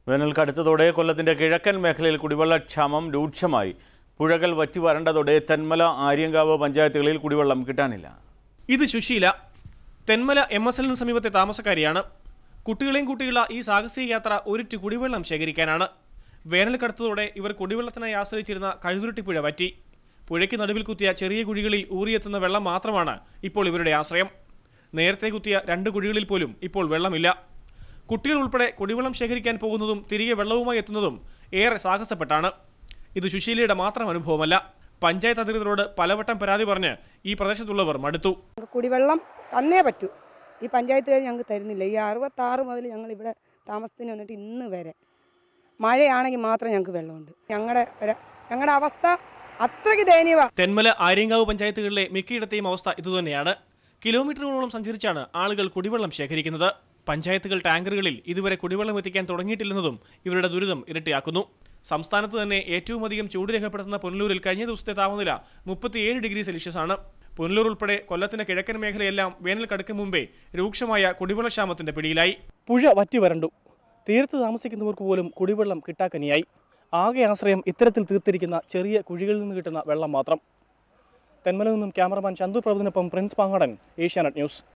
വേനൽ കടുത്തതോടെ കൊല്ലത്തിന്റെ കിഴക്കൻ മേഖലയിൽ കുടിവെള്ളക്ഷാമം രൂക്ഷമായി പുഴകൾ വറ്റി വരണ്ടതോടെ തെന്മല ആര്യങ്കാവ് പഞ്ചായത്തുകളിൽ കുടിവെള്ളം കിട്ടാനില്ല ഇത് സുശീല തെന്മല എം എസ് എല്ലിന് സമീപത്തെ താമസക്കാരിയാണ് കുട്ടികളെയും കൂട്ടിയുള്ള ഈ സാഹസിക യാത്ര ഒരിറ്റു കുടിവെള്ളം ശേഖരിക്കാനാണ് വേനൽ കടുത്തതോടെ ഇവർ കുടിവെള്ളത്തിനായി ആശ്രയിച്ചിരുന്ന കഴുതുരുട്ടി പുഴ വറ്റി പുഴയ്ക്ക് നടുവിൽ കുത്തിയ ചെറിയ കുഴികളിൽ ഊറിയെത്തുന്ന വെള്ളം മാത്രമാണ് ഇപ്പോൾ ഇവരുടെ ആശ്രയം നേരത്തെ കുത്തിയ രണ്ട് കുഴികളിൽ പോലും ഇപ്പോൾ വെള്ളമില്ല കുട്ടികൾ ഉൾപ്പെടെ കുടിവെള്ളം ശേഖരിക്കാൻ പോകുന്നതും തിരികെ വെള്ളവുമായി എത്തുന്നതും ഏറെ സാഹസപ്പെട്ടാണ് ഇത് സുശീലയുടെ മാത്രം അനുഭവമല്ല പഞ്ചായത്ത് അധികൃതരോട് പലവട്ടം പരാതി പറഞ്ഞ് ഈ പ്രദേശത്തുള്ളവർ മടുത്തു ഞങ്ങൾക്ക് കുടിവെള്ളം തന്നേ പറ്റൂ ഈ പഞ്ചായത്തുകാർ ഞങ്ങൾക്ക് തരുന്നില്ല ഈ അറുപത്താറ് മുതൽ ഞങ്ങൾ ഇവിടെ താമസത്തിന് വന്നിട്ട് ഇന്ന് വരെ മഴയാണെങ്കിൽ മാത്രം ഞങ്ങൾക്ക് വെള്ളമുണ്ട് ഞങ്ങളുടെ ഒരു- ഞങ്ങളുടെ അവസ്ഥ അത്രയ്ക്ക് ദയനീയമാണ് തെന്മല ആര്യങ്കാവ് പഞ്ചായത്തുകളിലെ മിക്കയിടത്തെയും അവസ്ഥ ഇതുതന്നെയാണ് കിലോമീറ്ററുകളോളം സഞ്ചരിച്ചാണ് ആളുകൾ കുടിവെള്ളം ശേഖരിക്കുന്നത് പഞ്ചായത്തുകൾ ടാങ്കറുകളിൽ ഇതുവരെ കുടിവെള്ളം എത്തിക്കാൻ തുടങ്ങിയിട്ടില്ലെന്നതും ഇവരുടെ ദുരിതം ഇരട്ടിയാക്കുന്നു സംസ്ഥാനത്ത് തന്നെ ഏറ്റവും അധികം ചൂട് രേഖപ്പെടുത്തുന്ന പുനലൂരിൽ കഴിഞ്ഞ ദിവസത്തെ താപനില മുപ്പത്തിയേഴ് ഡിഗ്രി സെൽഷ്യസ് ആണ് പുനലൂർ ഉൾപ്പെടെ കൊല്ലത്തിന്റെ കിഴക്കൻ മേഖലയെല്ലാം വേനൽ കടക്കും മുമ്പേ രൂക്ഷമായ കുടിവെള്ളക്ഷാമത്തിന്റെ പിടിയിലായി പുഴ വറ്റി വരണ്ടു തീരത്ത് താമസിക്കുന്നവർക്ക് പോലും കുടിവെള്ളം കിട്ടാക്കനിയായി ആകെ ആശ്രയം ഇത്തരത്തിൽ തീർത്തിരിക്കുന്ന ചെറിയ കുഴികളിൽ നിന്ന് കിട്ടുന്ന വെള്ളം മാത്രം തെന്മല നിന്നും ക്യാമറമാൻ ചന്തു പ്രഭുവിനൊപ്പം പ്രിൻസ് പാങ്ങടൻ ഏഷ്യാനെറ്റ് ന്യൂസ്